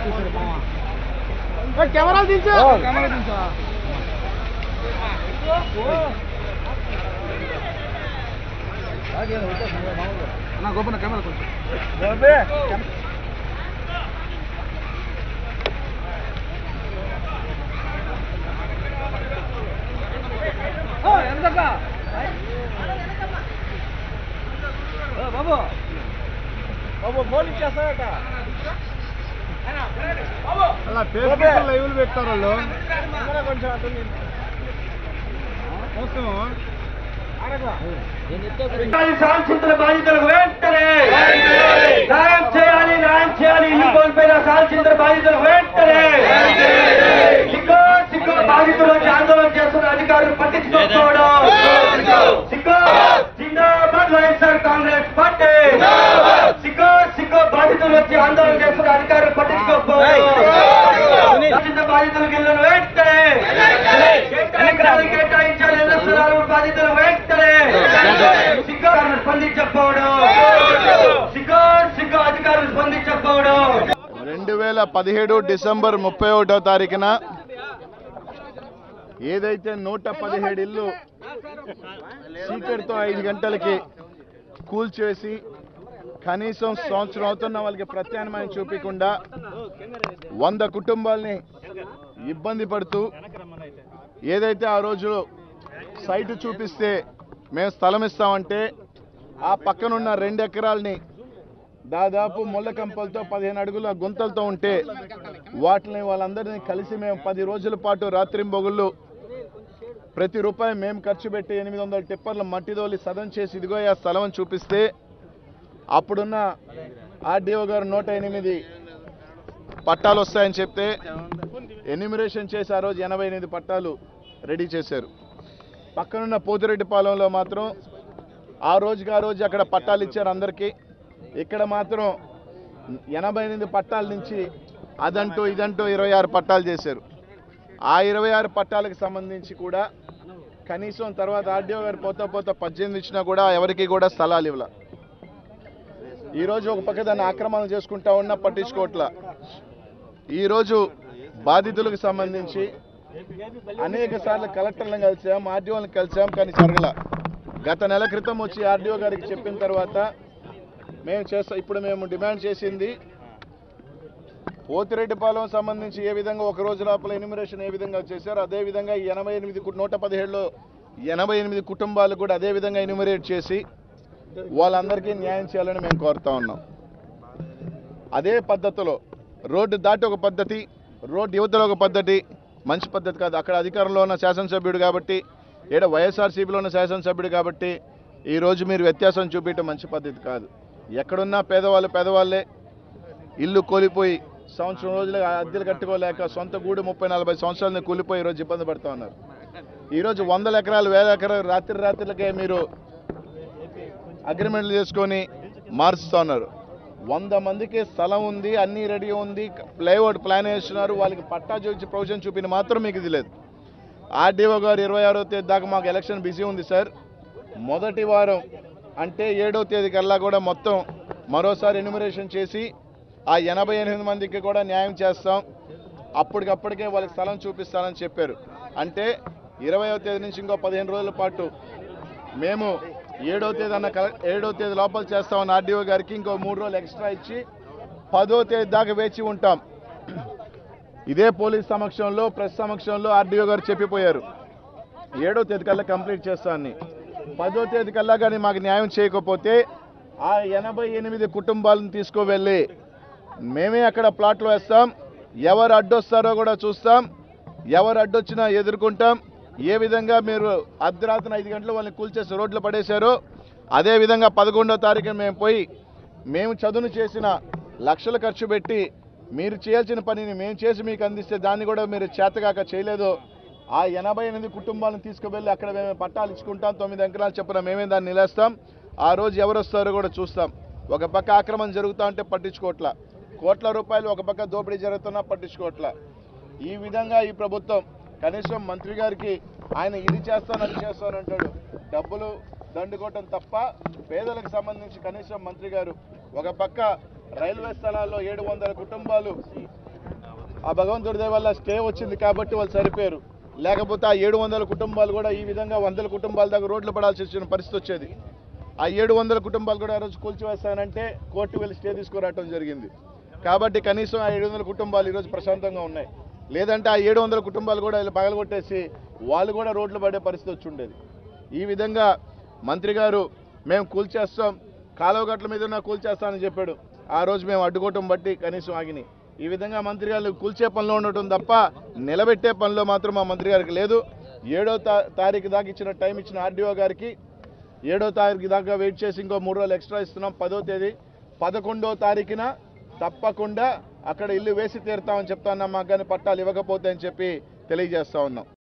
camera దించు నా గోపన camera కొంచెం ఎంతక బాబు బాబు ఫోన్ ఇచ్చేస్తాడట అలా ఫేస్బుక్ లైవ్లు పెట్టారు వాళ్ళు కెమెరా కొంచెం అటు మోసము సాల్చింతల బాధితులకు వెంటనే న్యాయం చేయాలి న్యాయం చేయాలి ఇల్లు కోల్పోయిన సాల్చింతల బాధితులకు వెంటనే సిగ్గో సిగ్గో బాధితులు వచ్చి ఆందోళన చేస్తున్న అధికారులు పట్టించుకోకపోవడం సిగ్గో జిందాబాద్ వైఎస్ఆర్ కాంగ్రెస్ పార్టీ సిగ్గో సిగ్గో బాధితులు వచ్చి ఆందోళన చేస్తున్న అధికారులు పట్టించుకోకపోవడం సాల్చింతల బాధితులకు ఇల్లును వెంటనే కేటాయించాలి కేటాయించాలి ఇళ్ల స్థలాలు బాధితులు వెంటనే సిగ్గో స్పందించకపోవడం సిగ్గో సిగ్గో అధికారులు స్పందించకపోవడం రెండు వేల పదిహేడు డిసెంబర్ ముప్పై ఒకటో తారీఖున ఏదైతే నూట పదిహేడు ఇల్లు చీకటితో ఐదు గంటలకి కూల్చేసి కనీసం సంవత్సరం అవుతున్న వాళ్ళకి ప్రత్యామ్నాయం చూపించకుండా వంద కుటుంబాల్ని ఇబ్బంది పడుతూ ఏదైతే ఆ రోజు సైటు చూపిస్తే మేము స్థలం ఇస్తామంటే ఆ పక్కనున్న రెండు ఎకరాలని దాదాపు ముళ్ళ కంపలతో పదిహేను అడుగుల గుంతలతో ఉంటే వాటిని వాళ్ళందరినీ కలిసి మేము పది రోజుల పాటు రాత్రింబొగుళ్ళు ప్రతి రూపాయి మేము ఖర్చు పెట్టి ఎనిమిది వందల టిప్పర్లు మట్టిదోలి సదం చేసి ఇదిగో ఆ స్థలం అని చూపిస్తే అప్పుడున్న ఆర్డీఓ గారు నూట ఎనిమిది పట్టాలు వస్తాయని చెప్తే ఎన్యూమరేషన్ చేసి ఆ రోజు ఎనభై ఎనిమిది పట్టాలు రెడీ చేశారు పక్కనున్న పోతిరెడ్డిపాలెంలో మాత్రం ఆ రోజుకి ఆ రోజు అక్కడ పట్టాలు ఇచ్చారు అందరికీ ఇక్కడ మాత్రం ఎనభై ఎనిమిది పట్టాల నుంచి అదంటూ ఇదంటూ ఇరవై ఆరు పట్టాలు చేశారు ఆ ఇరవై ఆరు పట్టాలకు సంబంధించి కూడా కనీసం తర్వాత ఆర్డీఓ గారు పోతా పోతా పద్దెనిమిది ఇచ్చినా కూడా ఎవరికి కూడా స్థలాలు ఇవ్వాల ఈరోజు ఒక పక్క దాన్ని ఆక్రమణ చేసుకుంటా ఉన్నా పట్టించుకోవట్ల ఈరోజు బాధితులకు సంబంధించి అనేక సార్లు కలెక్టర్లను కలిసాం ఆర్డీఓలను కలిసాం కానీ జరగల గత నెల క్రితం వచ్చి ఆర్డీఓ గారికి చెప్పిన తర్వాత మేము చేస్తాం ఇప్పుడు మేము డిమాండ్ చేసింది పోతిరెడ్డిపాలెం సంబంధించి ఏ విధంగా ఒక రోజు లోపల ఎన్యూమరేషన్ ఏ విధంగా చేశారో అదే విధంగా ఈ ఎనభై ఎనిమిది కు- నూట పదిహేడులో ఎనభై ఎనిమిది కుటుంబాలు కూడా అదే విధంగా ఎన్యూమరేట్ చేసి వాళ్ళందరికీ న్యాయం చేయాలని మేము కోరుతా ఉన్నాం అదే పద్ధతిలో రోడ్డు దాటి ఒక పద్ధతి రోడ్డు యువతలో ఒక పద్ధతి మంచి పద్ధతి కాదు అక్కడ అధికారంలో ఉన్న శాసనసభ్యుడు కాబట్టి ఈడ వైఎస్ఆర్సీపీలో ఉన్న శాసనసభ్యుడు కాబట్టి ఈరోజు మీరు వ్యత్యాసం చూపించడం మంచి పద్ధతి కాదు ఎక్కడున్నా పేదవాళ్ళు పేదవాళ్ళే ఇల్లు కూలిపోయి సంవత్సరం రోజులు అద్దెలు కట్టుకోలేక సొంత గూడు ముప్పై నలభై సంవత్సరాలని కూలిపోయి ఈరోజు ఇబ్బంది పడుతూ ఉన్నారు ఈరోజు వందల ఎకరాలు వేల ఎకరాలు రాత్రి రాత్రులకే మీరు అగ్రిమెంట్లు చేసుకొని మారుస్తూ ఉన్నారు వంద మందికి స్థలం ఉంది అన్నీ రెడీ ఉంది ప్లేఅవుట్ ప్లాన్ వేస్తున్నారు వాళ్ళకి పట్టా చూపించి ప్రొవిజన్ చూపిన మాత్రం మీకు ఇది లేదు ఆర్డీఓ గారు ఇరవై ఆరో తేదీ దాకా మాకు ఎలక్షన్ బిజీ ఉంది సార్ మొదటి వారం అంటే ఏడో తేదీ కల్లా కూడా మొత్తం మరోసారి ఎన్యూమరేషన్ చేసి ఆ ఎనభై ఎనిమిది మందికి కూడా న్యాయం చేస్తాం అప్పటికప్పటికే వాళ్ళకి స్థలం చూపిస్తానని చెప్పారు అంటే ఇరవయో తేదీ నుంచి ఇంకో పదిహేను రోజుల పాటు మేము ఏడో తేదీ అన్న కల- ఏడో తేదీ లోపల చేస్తామని ఆర్డీఓ గారికి ఇంకో మూడు రోజులు ఎక్స్ట్రా ఇచ్చి పదో తేదీ దాకా వేచి ఉంటాం ఇదే పోలీస్ సమక్షంలో ప్రెస్ సమక్షంలో ఆర్డీఓ గారు చెప్పిపోయారు ఏడో తేదీ కల్లా కంప్లీట్ చేస్తానని పదో తేదీ కల్లా కానీ మాకు న్యాయం చేయకపోతే ఆ ఎనభై ఎనిమిది కుటుంబాలను తీసుకువెళ్ళి మేమే అక్కడ ప్లాట్లు వేస్తాం ఎవరు అడ్డొస్తారో కూడా చూస్తాం ఎవరు అడ్డొచ్చినా ఎదుర్కొంటాం ఏ విధంగా మీరు అర్ధరాత్రి ఐదు గంటలు వాళ్ళని కూల్చేసి రోడ్లు పడేశారో అదే విధంగా పదకొండో తారీఖున మేము పోయి మేము చదువును చేసిన లక్షలు ఖర్చు పెట్టి మీరు చేయాల్సిన పనిని మేము చేసి మీకు అందిస్తే దాన్ని కూడా మీరు చేతగాక చేయలేదు ఆ ఎనభై ఎనిమిది కుటుంబాలను తీసుకువెళ్ళి అక్కడ మేము పట్టాలు ఇచ్చుకుంటాం తొమ్మిది ఎకరాలు చెప్పిన మేమే దాన్ని నిలేస్తాం ఆ రోజు ఎవరు వస్తారో కూడా చూస్తాం ఒక పక్క ఆక్రమణ జరుగుతా ఉంటే పట్టించుకోవట్లా కోట్ల రూపాయలు ఒక పక్క దోపిడీ జరుగుతున్నా పట్టించుకోవట్లా ఈ విధంగా ఈ ప్రభుత్వం కనీసం మంత్రి గారికి ఆయన ఇది చేస్తాను అది చేస్తాను అంటాడు డబ్బులు దండుకోవటం తప్ప పేదలకు సంబంధించి కనీసం మంత్రి గారు ఒక పక్క రైల్వే స్థలాల్లో ఏడు వందల కుటుంబాలు ఆ భగవంతుడి దయ వల్ల స్టే వచ్చింది కాబట్టి వాళ్ళు సరిపోయారు లేకపోతే ఆ ఏడు వందల కుటుంబాలు కూడా ఈ విధంగా వందల కుటుంబాల దగ్గర రోడ్లు పడాల్సి వచ్చిన పరిస్థితి వచ్చేది ఆ ఏడు వందల కుటుంబాలు కూడా ఆ రోజు కూల్చివేస్తానంటే కోర్టు వెళ్ళి స్టే తీసుకురావటం జరిగింది కాబట్టి కనీసం ఆ ఏడు వందల కుటుంబాలు ఈరోజు ప్రశాంతంగా ఉన్నాయి లేదంటే ఆ ఏడు వందల కుటుంబాలు కూడా వీళ్ళు పగలగొట్టేసి వాళ్ళు కూడా రోడ్లు పడే పరిస్థితి వచ్చి ఉండేది ఈ విధంగా మంత్రి గారు మేము కూల్చేస్తాం కాలువ గట్ల మీద ఉన్న కూల్చేస్తామని చెప్పాడు ఆ రోజు మేము అడ్డుకోవటం బట్టి కనీసం ఆగినాయి ఈ విధంగా మంత్రి గారు కూల్చే పనిలో ఉండటం తప్ప నిలబెట్టే పనిలో మాత్రం మా మంత్రి గారికి లేదు ఏడో తా- తారీఖు దాకా ఇచ్చిన టైం ఇచ్చిన ఆర్డీఓ గారికి ఏడో తారీఖు దాకా వెయిట్ చేసి ఇంకో మూడు రోజులు ఎక్స్ట్రా ఇస్తున్నాం పదో తేదీ పదకొండో తారీఖున తప్పకుండా అక్కడ ఇల్లు వేసి తీరుతామని చెప్తా ఉన్నాం మాకు కానీ పట్టాలు ఇవ్వకపోతే అని చెప్పి తెలియజేస్తా ఉన్నాం